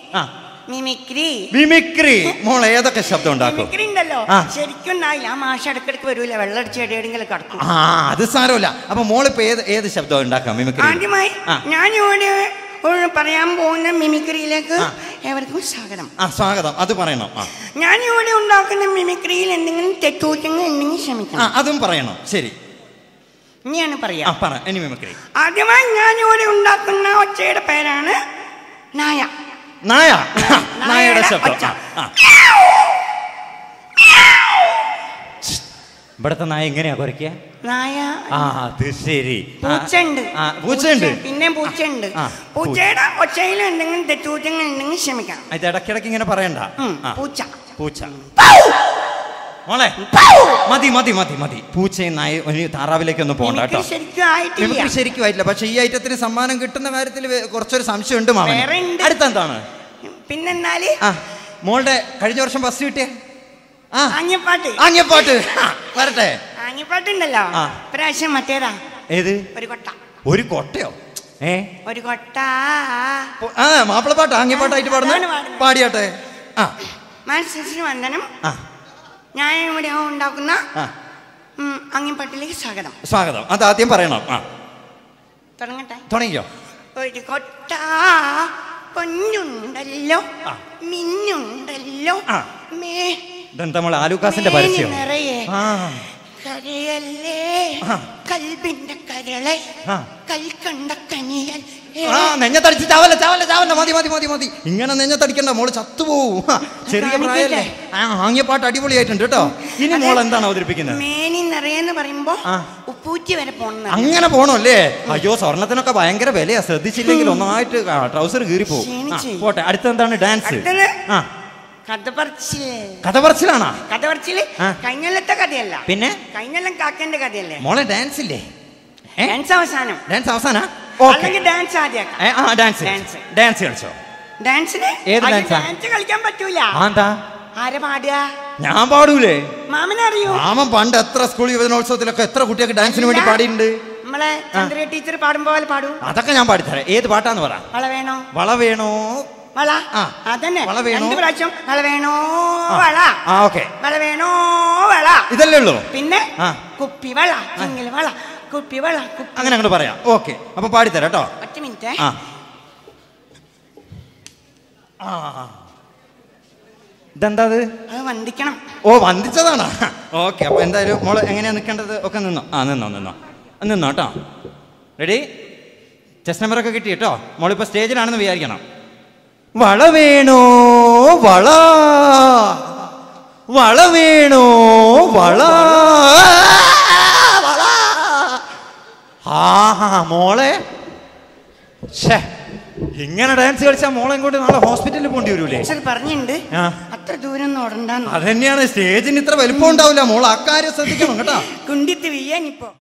ആ mimicry mimicry മോൾ ഏതൊക്കെ ശബ്ദം ഉണ്ടാക്കും മിമിക്രി ഉണ്ടല്ലോ ആ. ശരിക്കും ഉണ്ടായില്ല ആ മാഷ ഇടക്കിടക്ക് വരൂല വെള്ളടിച്ച് എവിടെയെങ്കിലും കിടക്കും ആ അത് സാരമില്ല അപ്പൊ മോളിപ്പോ ഏത് ഏത് ശബ്ദം ഉണ്ടാക്കാം മിമിക്രി ആദ്യമായി ആ. ഞാനിവിടെ ഒരു പറയാൻ പോകുന്ന മിമിക്രിയിലേക്ക് ആ. ഏവർക്കും സ്വാഗതം ആ സ്വാഗതം അത് പറയണം ആ ഞാനിവിടെ ഉണ്ടാക്കുന്ന മിമിക്രിയിൽ എന്തെങ്കിലും തെറ്റുകുറ്റങ്ങൾ ഉണ്ടെങ്കിൽ ആ ക്ഷമിക്കണം അതും പറയണം ശരി ഇനിയാണ് ആ പറയാ പറ ഇനി മിമിക്രി ആദ്യമായി ഞാനിവിടെ ഉണ്ടാക്കുന്ന ഒച്ചയുടെ പേരാണ് നായ നായ നായയുടെ നായയുടെ ശബ്ദം ഒച്ച. ആ, ആ. ഇവിടത്തെ നായ എങ്ങനെയാ കുറയ്ക്കുക നായ ആ അത് ശരി ആ, പൂച്ചയുണ്ട് ആ പൂച്ചയുണ്ട് പിന്നെ പൂച്ചയുണ്ട് ആ, പൂച്ചയുടെ ഒച്ചയിൽ എന്തെങ്കിലും തെറ്റുകുറ്റങ്ങൾ ഉണ്ടെങ്കിൽ ക്ഷമിക്കാം ഇത് ഇടയ്ക്കിടയ്ക്ക് ഇങ്ങനെ പറയണ്ട ഉം, ആ, പൂച്ച പൂച്ച മോളെ മതി മതി മതി മതി പൂച്ചയും നായ ഒരു താറാവിലേക്ക് ഒന്ന് പോകണ്ട എനിക്ക് കേട്ടോ ശരിക്കും ആയിട്ടില്ല മിമിക്രി ശരിക്കും ആയിട്ടില്ല പക്ഷെ ഈ ഐറ്റത്തിന് സമ്മാനം കിട്ടുന്ന കാര്യത്തിൽ കുറച്ചൊരു സംശയം ഉണ്ട് മാമൻ വേറെ ഉണ്ട്. അടുത്തെന്താണ് പിന്നെന്നാല് ആ മോളുടെ കഴിഞ്ഞ വർഷം ബസ് കിട്ടിയ ആ ആഞ്ഞപ്പാട്ട് ആംഗ്യപ്പാട്ട് ആ, വരട്ടെ ആഞ്ഞപ്പാട്ടുണ്ടല്ലോ ആ. പ്രാവശ്യം മറ്റേതാ ഏത് ഒരു കൊട്ട ഒരു കൊട്ടയോ ഏ ഒരു കൊട്ട പൊ- ആ മാപ്പിളപ്പാട്ട് ആംഗ്യപ്പാട്ടായിട്ട് അതാണ് പാടുന്ന പാടുന്നത്. പാടിയാട്ടെ ആ മനസ്സിന് വന്ദനം ആ ഞാൻ ഇവിടെ ഉണ്ടാക്കുന്ന ആ ഉം, അങ്ങിപ്പാട്ടിലേക്ക് സ്വാഗതം സ്വാഗതം അത് ആദ്യം പറയണം ആ തുടങ്ങട്ടെ തുടങ്ങിയോ ഒരു കൊട്ട പൊന്നുണ്ടല്ലോ ആ. മിന്നുണ്ടല്ലോ ആ. മേ ഇതെന്താ നമ്മൾ ആലൂക്കാസിന്റെ മേനി പരസ്യം നിറയെ ആ കരയല്ലേ ആ. കൽബിന്റെ കരളെ ആ. കൽക്കണ്ട കനിയൽ ആ നെഞ്ഞത്തടിച്ച് ചാവല്ല ചാവല്ല ചാവല്ല മതി മതി മതി മതി ഇങ്ങനെ നെഞ്ഞത്തടിക്കണ്ട മോള് ചത്തുപോവും ആ, ചെറിയ കാണിക്കട്ടെ? പ്രായല്ലേ ആ ആംഗ്യപ്പാട്ട് അടിപൊളിയായിട്ടുണ്ട് കേട്ടോ ഇനി മോൾ എന്താണ് അവതരിപ്പിക്കുന്നത് മേനി നിറയെന്ന് പറയുമ്പോ ആ. ഉപ്പൂറ്റി വരെ പോണം അങ്ങനെ പോണല്ലേ അയ്യോ സ്വർണത്തിനൊക്കെ ഭയങ്കര വിലയാ ശ്രദ്ധിച്ചില്ലെങ്കിൽ ഒന്നായിട്ട് ട്രൗസർ കീറിപ്പോവും ആ, ക്ഷീണിച്ച്. പോട്ടെ അടുത്തെന്താണ് ഡാൻസ് അടുത്തത് ആ കഥ പറച്ചില് കഥ പറച്ചിലാണോ കഥ പറച്ചില് ആ. കഴിഞ്ഞല്ലത്തെ കഥയല്ല പിന്നെ കഴിഞ്ഞെല്ലാം കാക്കേന്റെ കഥയല്ലേ മോളെ ഡാൻസ് ഇല്ലേ ഏ ഡാൻസ് അവസാനം ഡാൻസ് അവസാന ഓക്കെ അല്ലെങ്കിൽ ഡാൻസ് ആദ്യം ആ ഡാൻസ് Dance. ഡാൻസ് കളിച്ചോ ഡാൻസിന് ഏത് അത് dance ആ? ഡാൻസ് കളിക്കാൻ പറ്റൂല ആ എന്താ ആരെ പാടുക ഞാൻ പാടൂലേ മാമനറിയോ മാമൻ പണ്ട് എത്ര സ്കൂൾ യുവജനോത്സവത്തിലൊക്കെ എത്ര കുട്ടികൾക്ക് ഡാൻസിന് വേണ്ടി ഇല്ല. പാടിയിട്ടുണ്ട് നമ്മളെ ചന്ദ്ര ടീച്ചർ പാടുമ്പോ പോലെ പാടൂ അതൊക്കെ ഞാൻ പാടിത്തരാം ഏത് പാട്ടാന്ന് പറ വള വേണോ വള വേണോ വള ആ. അതന്നെ വള വേണോ? രണ്ട് പ്രാവശ്യം വള വേണോ ആ. വള ആ ഓക്കെ വള വേണോ വള ഇതല്ലേ ഉള്ളൂ പിന്നെ ആ. കുപ്പി വള ചിങ്ങിൽ വള കുപ്പി വള കുപ്പി അങ്ങനെ അങ്ങോട്ട് പറയാം ഓക്കെ അപ്പൊ പാടിത്തരാം കേട്ടോ ഒറ്റ മിനിറ്റ് ആ ആ ഇതെന്താ അത് അത് വന്ദിക്കണം ഓ വന്ദിച്ചതാണ് ഓക്കെ അപ്പൊ എന്തായാലും മോള് എങ്ങനെയാ നിൽക്കേണ്ടത് ഒക്കെ നിന്നോ ആ നിന്നോ നിന്നോ നിന്നോ കേട്ടോ റെഡി ചെസ് നമ്പറൊക്കെ കിട്ടി കേട്ടോ മോളിപ്പോ സ്റ്റേജിലാണെന്ന് വിചാരിക്കണം വള വേണോ വള വള വേണോ വള വള ആഹാ മോളെ ഛേ ഇങ്ങനെ ഡാൻസ് കളിച്ചാൽ മോളെ ഇങ്ങോട്ട് നാളെ ഹോസ്പിറ്റലിൽ പോകേണ്ടി വരൂലേ ടീച്ചർ പറഞ്ഞിട്ടുണ്ട് ആ അത്ര ദൂരം ഒന്നും ഓടണ്ടെന്ന് അതന്നെയാണ് സ്റ്റേജിന് ഇത്ര വലിപ്പം ഉണ്ടാവില്ല മോൾ അക്കാര്യം ശ്രദ്ധിക്കണം കേട്ടോ കുണ്ടിത്ത് വീയാനിപ്പോ